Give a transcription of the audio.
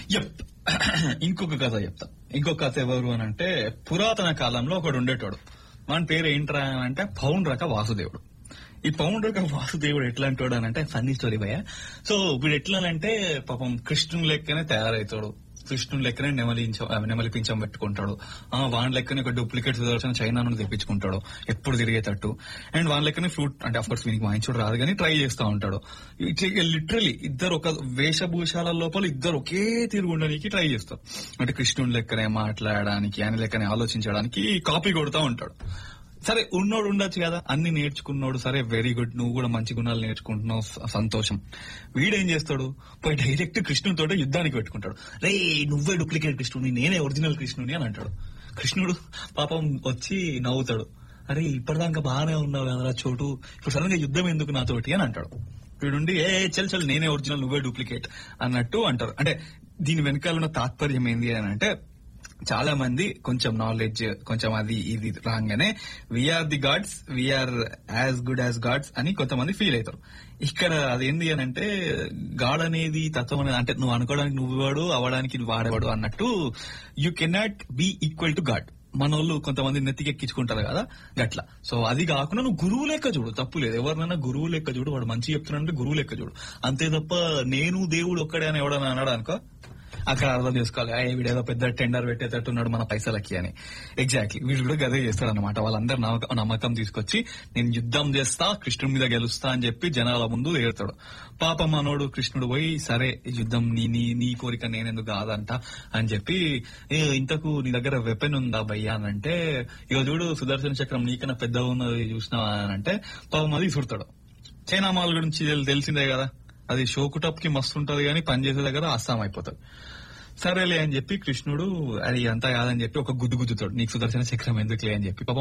yup ఇంకొక కథ చెప్తా ఇంకొక కథ ఎవరు అని అంటే పురాతన కాలంలో ఒకడు ఉండేటోడు మన పేరు ఏంట్రా అని అంటే పౌండ్రక వాసుదేవుడు ఈ పౌండ్రక వాసుదేవుడు ఎట్లాంటోడు అని అంటే ఫన్నీ స్టోరీ భయ సో వీడు ఎట్లా అంటే పాపం కృష్ణుని లెక్కనే తయారవుతాడు కృష్ణుని లెక్కనే నెమలించ నెమలిపించం పెట్టుకుంటాడు ఆ వాన్ లెక్కనే ఒక డూప్లికేట్ సుదర్శన చైనా నుండి తెప్పించుకుంటాడు ఎప్పుడు తిరిగేటట్టు అండ్ వాన్ లెక్కనే ఫ్లూట్ అంటే అఫ్ కోర్స్ వీనికి వాయించుడు రాదు కానీ ట్రై చేస్తా ఉంటాడు లిటరలీ ఇద్దరు ఒక వేషభూషాల లోపల ఇద్దరు ఒకే తీరు ఉండడానికి ట్రై చేస్తారు అంటే కృష్ణుని లెక్కనే మాట్లాడడానికి ఆయన లెక్కనే ఆలోచించడానికి కాపీ కొడుతూ ఉంటాడు సరే ఉన్నోడు ఉండొచ్చు కదా అన్ని నేర్చుకున్నాడు సరే వెరీ గుడ్ నువ్వు కూడా మంచి గుణాలు నేర్చుకుంటున్నావు స- సంతోషం వీడేం చేస్తాడు పోయి డైరెక్ట్ కృష్ణుడితో యుద్ధానికి పెట్టుకుంటాడు రే నువ్వే డూప్లికేట్ కృష్ణుని నేనే ఒరిజినల్ కృష్ణుని అని అంటాడు కృష్ణుడు పాపం వచ్చి నవ్వుతాడు అరే ఇప్పటిదాకా బాగానే ఉన్నావు కదరా చోటు ఇప్పుడు సడన్ గా యుద్ధం ఎందుకు నాతోటి అని అంటాడు వీడుండి ఏ చల్ చల్ నేనే ఒరిజినల్ నువ్వే డూప్లికేట్ అన్నట్టు అంటారు అంటే దీని వెనకాల ఉన్న తాత్పర్యం ఏంది అని అంటే చాలా మంది కొంచెం నాలెడ్జ్ కొంచెం అది ఇది రాగానే we are the gods we are as good as gods అని కొంతమంది ఫీల్ అవుతారు ఇక్కడ అదేంది అని అంటే గాడ్ అనేది తత్వం అనేది అంటే నువ్వు అనుకోవడానికి నువ్వు వాడు అవ్వడానికి నువ్వు వాడేవాడు అన్నట్టు you cannot be equal to god మనోళ్ళు కొంతమంది నెత్తికెక్కించుకుంటారు కదా గట్ల సో అది కాకుండా నువ్వు గురువు లెక్క చూడు తప్పు లేదు ఎవరినైనా గురువు లెక్క చూడు వాడు మంచి చెప్తున్నాడంటే గురువు లెక్క చూడు అంతే తప్ప నేను దేవుడు ఒక్కడే అని ఎవడన్నా అన్నాడు అనుకో అక్కడ అర్థం చేసుకోవాలి "ఆ, వీడేదో పెద్ద టెండర్ పెట్టేటట్టున్నాడు మన పైసలకి అని ఎగ్జాక్ట్లీ వీడు కూడా గదే చేస్తాడు అనమాట వాళ్ళందరూ నమ్మకం నమ్మకం తీసుకొచ్చి నేను యుద్ధం చేస్తా కృష్ణుడి మీద గెలుస్తా అని చెప్పి జనాల ముందు ఏరుతాడు పాప మనోడు కృష్ణుడు పోయి సరే ఈ యుద్ధం నీ నీ నీ కోరిక నేనెందుకు కాదంట అని చెప్పి "ఏ, ఇంతకు నీ దగ్గర వెపన్ ఉందా భయ్యా అని అంటే ఇక చూడు సుదర్శన చక్రం నీకన్నా పెద్ద ఉన్నది చూసినావా అని అంటే పాపం అది సుడతాడు చైనా మాల్ గురించి తెల్- తెలిసిందే కదా అది షోకుటప్ కి మస్తు ఉంటది కానీ పనిచేసే దగ్గర అస్సాం అయిపోతుంది సరేలే అని చెప్పి కృష్ణుడు అది అంతా కాదని చెప్పి ఒక గుద్దు గుద్దుతాడు నీకు సుదర్శన చక్రం ఎందుకులే అని చెప్పి పాపం